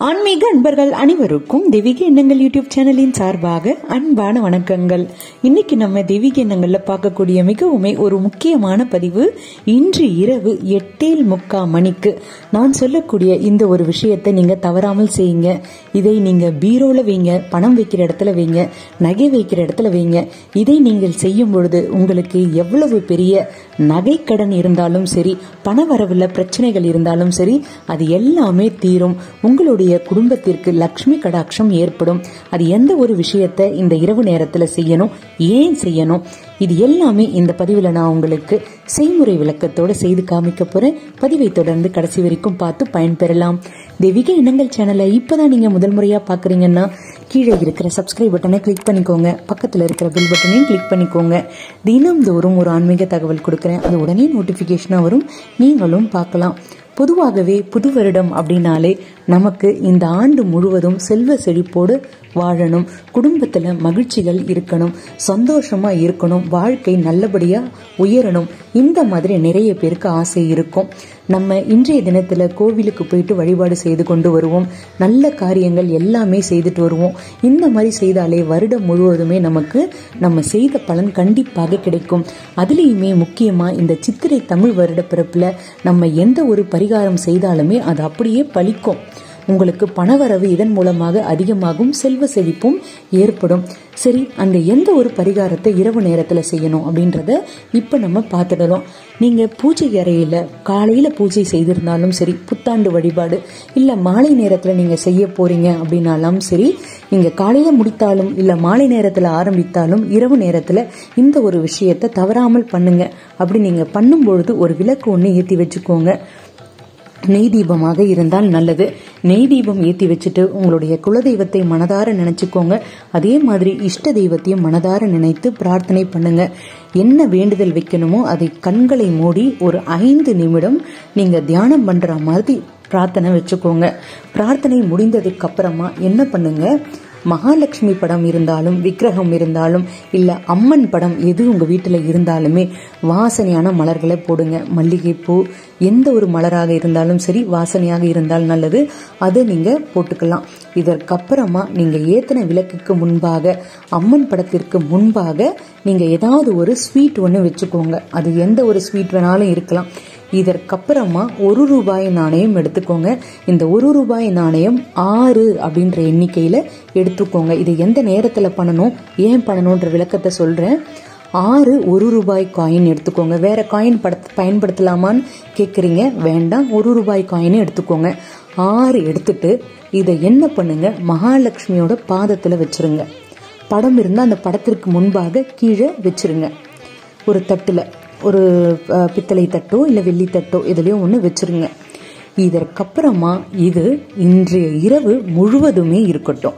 ஆன்மீக அன்பர்கள் அனைவருக்கும் தெய்வீக எண்ணங்கள் யூடியூப் சேனலின் சார்பாக அன்பான வணக்கங்கள் இன்னைக்கு நம்ம தெய்வீக எண்ணங்கள்ல பார்க்கக்கூடிய மிகவுமே ஒரு முக்கியமான பதிவு இன்று இரவு எட்டேல் முக்கா மணிக்கு நான் சொல்லக்கூடிய இந்த ஒரு விஷயத்தை நீங்க தவறாமல் செய்யுங்க இதை நீங்க பீரோல வைங்க பணம் வைக்கிற இடத்துல வைங்க நகை வைக்கிற இடத்துல வைங்க இதை நீங்கள் செய்யும் பொழுது உங்களுக்கு எவ்வளவு பெரிய நகை கடன் இருந்தாலும் சரி பண வரவுல பிரச்சனைகள் இருந்தாலும் சரி அது எல்லாமே தீரும் உங்களுடைய குடும்பத்திற்கு லக்ஷ்மி கடாட்சம் ஏற்படும் அது எந்த ஒரு விஷயத்தை இந்த இரவு நேரத்துல செய்யணும் ஏன் செய்யணும் இது எல்லாமே இந்த பதிவுல நான் உங்களுக்கு செய்முறை விளக்கத்தோட செய்து காமிக்க போறேன் பதிவை தொடர்ந்து கடைசி வரைக்கும் பார்த்து பயன்பெறலாம் தெய்வீக எண்ணங்கள் சேனலை இப்பதான் நீங்க முதல் முறையா பாக்குறீங்கன்னா கீழே இருக்கிற சப்ஸ்கிரைப் பட்டனை கிளிக் பண்ணிக்கோங்க பக்கத்துல இருக்கிற பெல் பட்டனையும் கிளிக் பண்ணிக்கோங்க தினம்தோறும் ஒரு ஆன்மீக தகவல் கொடுக்குறேன் அது உடனே நோட்டிபிகேஷனா வரும் நீங்களும் பார்க்கலாம் பொதுவாகவே புது வருடம் அப்படின்னாலே நமக்கு இந்த ஆண்டு முழுவதும் செல்வ செழிப்போடு வாழணும் குடும்பத்துல மகிழ்ச்சிகள் இருக்கணும் சந்தோஷமா இருக்கணும் வாழ்க்கை நல்லபடியா உயரணும் இந்த மாதிரி நிறைய பேருக்கு ஆசை இருக்கும் நம்ம இன்றைய தினத்துல கோவிலுக்கு போயிட்டு வழிபாடு செய்து கொண்டு வருவோம் நல்ல காரியங்கள் எல்லாமே செய்துட்டு வருவோம் இந்த மாதிரி செய்தாலே வருடம் முழுவதுமே நமக்கு நம்ம செய்த பலன் கண்டிப்பாக கிடைக்கும் அதுலேயுமே முக்கியமா இந்த சித்திரை தமிழ் வருட பிறப்புல நம்ம எந்த ஒரு பரிகாரம் செய்தாலுமே அது அப்படியே பலிக்கும் உங்களுக்கு பணவரவு இதன் மூலமாக அதிகமாகும் செல்வ செழிப்பும் ஏற்படும் சரி அந்த எந்த ஒரு பரிகாரத்தை இரவு நேரத்தில் செய்யணும் அப்படின்றத இப்போ நம்ம பார்த்துடலாம் நீங்கள் பூஜை அறையில் காலையில் பூஜை செய்திருந்தாலும் சரி புத்தாண்டு வழிபாடு இல்லை மாலை நேரத்தில் நீங்கள் செய்ய போறீங்க அப்படின்னாலும் சரி நீங்கள் காலையில் முடித்தாலும் இல்லை மாலை நேரத்தில் ஆரம்பித்தாலும் இரவு நேரத்தில் இந்த ஒரு விஷயத்தை தவறாமல் பண்ணுங்க அப்படி நீங்கள் பண்ணும் பொழுது ஒரு விளக்கு ஒன்று ஏற்றி வச்சுக்கோங்க நெய் தீபமாக இருந்தால் நல்லது நெய் தீபம் ஏற்றி வச்சுட்டு உங்களுடைய குலதெய்வத்தை மனதார நினைச்சுக்கோங்க அதே மாதிரி இஷ்ட தெய்வத்தையும் மனதார நினைத்து பிரார்த்தனை பண்ணுங்க என்ன வேண்டுதல் வைக்கணுமோ அதை கண்களை மூடி ஒரு ஐந்து நிமிடம் நீங்க தியானம் பண்ற மாதிரி பிரார்த்தனை வச்சுக்கோங்க பிரார்த்தனை முடிந்ததுக்கு அப்புறமா என்ன பண்ணுங்க மகாலட்சுமி படம் இருந்தாலும் விக்கிரகம் இருந்தாலும் இல்ல அம்மன் படம் எது உங்க வீட்டுல இருந்தாலுமே வாசனையான மலர்களை போடுங்க மல்லிகைப்பூ எந்த ஒரு மலராக இருந்தாலும் சரி வாசனையாக இருந்தால் நல்லது அதை நீங்க போட்டுக்கலாம் இதற்கப்புறமா நீங்க ஏத்தன விளக்குக்கு முன்பாக அம்மன் படத்திற்கு முன்பாக நீங்க ஏதாவது ஒரு ஸ்வீட் ஒன்று வச்சுக்கோங்க அது எந்த ஒரு ஸ்வீட் வேணாலும் இருக்கலாம் இதற்கப்புறமா ஒரு ரூபாய் நாணயம் எடுத்துக்கோங்க இந்த ஒரு ரூபாய் நாணயம் ஆறு அப்படின்ற எண்ணிக்கையில எடுத்துக்கோங்க இது எந்த நேரத்துல பண்ணணும் ஏன் பண்ணணுன்ற விளக்கத்தை சொல்றேன் ஆறு ஒரு ரூபாய் காயின் எடுத்துக்கோங்க வேற காயின் பயன்படுத்தலாமான்னு கேட்குறீங்க வேண்டாம் ஒரு ரூபாய் காயினை எடுத்துக்கோங்க ஆறு எடுத்துட்டு இதை என்ன பண்ணுங்க மகாலட்சுமியோட பாதத்தில் வச்சிருங்க படம் இருந்தால் அந்த படத்திற்கு முன்பாக கீழே வச்சிருங்க ஒரு தட்டில் ஒரு பித்தளை தட்டோ இல்லை வெள்ளி தட்டோ இதுலேயும் ஒன்று வச்சிருங்க இதற்கப்புறமா இது இன்றைய இரவு முழுவதுமே இருக்கட்டும்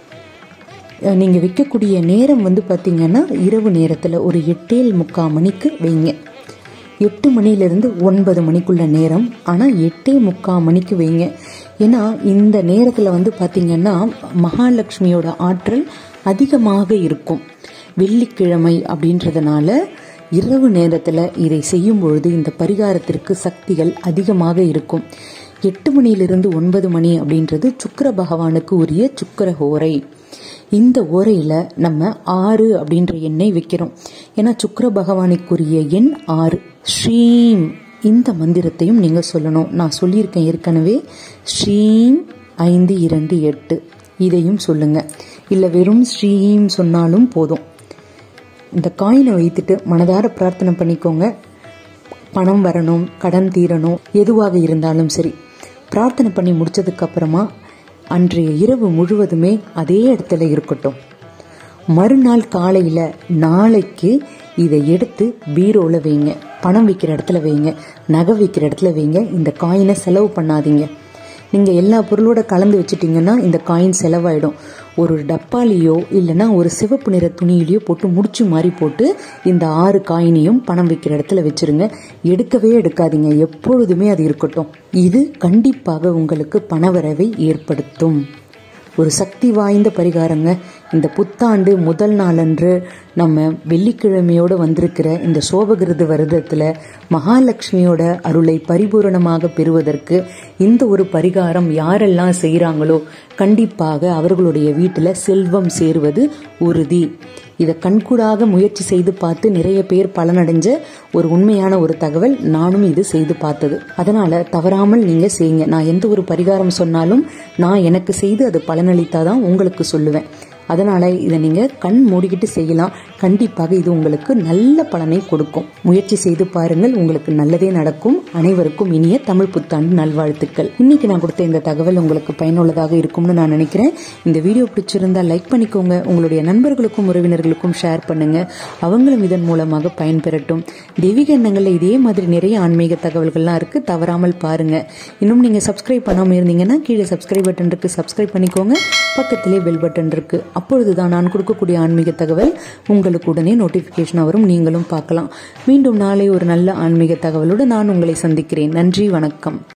நீங்கள் வைக்கக்கூடிய நேரம் வந்து பார்த்தீங்கன்னா இரவு நேரத்தில் ஒரு எட்டேல் முக்கால் மணிக்கு வைங்க எட்டு மணிலேருந்து ஒன்பது மணிக்குள்ள நேரம் ஆனால் எட்டே முக்கால் மணிக்கு வைங்க ஏன்னா இந்த நேரத்தில் வந்து பார்த்தீங்கன்னா மகாலட்சுமியோட ஆற்றல் அதிகமாக இருக்கும் வெள்ளிக்கிழமை அப்படின்றதுனால இரவு நேரத்தில் இதை செய்யும் பொழுது இந்த பரிகாரத்திற்கு சக்திகள் அதிகமாக இருக்கும் எட்டு மணியிலிருந்து ஒன்பது மணி அப்படின்றது சுக்கர பகவானுக்கு உரிய சுக்கர ஹோரை இந்த ஓரையில் நம்ம ஆறு அப்படின்ற எண்ணை வைக்கிறோம் ஏன்னா சுக்கர பகவானுக்குரிய எண் ஆறு ஸ்ரீம் இந்த மந்திரத்தையும் நீங்கள் சொல்லணும் நான் சொல்லியிருக்கேன் ஏற்கனவே ஸ்ரீம் ஐந்து இரண்டு எட்டு இதையும் சொல்லுங்க இல்லை வெறும் ஸ்ரீம் சொன்னாலும் போதும் இந்த காயினை வைத்துட்டு மனதார பிரார்த்தனை பண்ணிக்கோங்க பணம் வரணும் கடன் தீரணும் எதுவாக இருந்தாலும் சரி பிரார்த்தனை பண்ணி முடிச்சதுக்கு அப்புறமா அன்றைய இரவு முழுவதுமே அதே இடத்துல இருக்கட்டும் மறுநாள் காலையில் நாளைக்கு இதை எடுத்து பீரோவில் வைங்க பணம் வைக்கிற இடத்துல வைங்க நகை வைக்கிற இடத்துல வைங்க இந்த காயினை செலவு பண்ணாதீங்க நீங்கள் எல்லா பொருளோட கலந்து வச்சுட்டீங்கன்னா இந்த காயின் செலவாயிடும் ஒரு டப்பாலேயோ இல்லைன்னா ஒரு சிவப்பு நிற துணியிலையோ போட்டு முடிச்சு மாதிரி போட்டு இந்த ஆறு காயினையும் பணம் வைக்கிற இடத்துல வச்சிருங்க எடுக்கவே எடுக்காதீங்க எப்பொழுதுமே அது இருக்கட்டும் இது கண்டிப்பாக உங்களுக்கு பணவரவை ஏற்படுத்தும் ஒரு சக்தி வாய்ந்த பரிகாரங்க இந்த புத்தாண்டு முதல் நாளன்று நம்ம வெள்ளிக்கிழமையோடு வந்திருக்கிற இந்த சோபகிருது வருடத்தில் மகாலட்சுமியோட அருளை பரிபூரணமாக பெறுவதற்கு இந்த ஒரு பரிகாரம் யாரெல்லாம் செய்கிறாங்களோ கண்டிப்பாக அவர்களுடைய வீட்டில் செல்வம் சேருவது உறுதி இதை கண்கூடாக முயற்சி செய்து பார்த்து நிறைய பேர் பலனடைஞ்ச ஒரு உண்மையான ஒரு தகவல் நானும் இது செய்து பார்த்தது அதனால தவறாமல் நீங்க செய்யுங்க நான் எந்த ஒரு பரிகாரம் சொன்னாலும் நான் எனக்கு செய்து அது பலனளித்தாதான் உங்களுக்கு சொல்லுவேன் அதனால இதை நீங்க கண் மூடிக்கிட்டு செய்யலாம் கண்டிப்பாக இது உங்களுக்கு நல்ல பலனை கொடுக்கும் முயற்சி செய்து பாருங்கள் உங்களுக்கு நல்லதே நடக்கும் அனைவருக்கும் இனிய தமிழ் புத்தாண்டு நல்வாழ்த்துக்கள் இன்னைக்கு நான் கொடுத்த இந்த தகவல் உங்களுக்கு பயனுள்ளதாக இருக்கும்னு நான் நினைக்கிறேன் இந்த வீடியோ பிடிச்சிருந்தா லைக் பண்ணிக்கோங்க உங்களுடைய நண்பர்களுக்கும் உறவினர்களுக்கும் ஷேர் பண்ணுங்க அவங்களும் இதன் மூலமாக பயன்பெறட்டும் தெய்வீக எண்ணங்கள்ல இதே மாதிரி நிறைய ஆன்மீக தகவல்கள்லாம் இருக்கு தவறாமல் பாருங்க இன்னும் நீங்க சப்ஸ்கிரைப் பண்ணாம இருந்தீங்கன்னா கீழே சப்ஸ்கிரைப் பட்டன் இருக்கு சப்ஸ்கிரைப் பண்ணிக்கோங்க பக்கத்திலே பெல் பட்டன் இருக்கு அப்பொழுதுதான் நான் கொடுக்கக்கூடிய ஆன்மீக தகவல் உங்களுக்கு உடனே நோட்டிபிகேஷன் வரும் நீங்களும் பார்க்கலாம் மீண்டும் நாளை ஒரு நல்ல ஆன்மீக தகவலோடு நான் உங்களை சந்திக்கிறேன் நன்றி வணக்கம்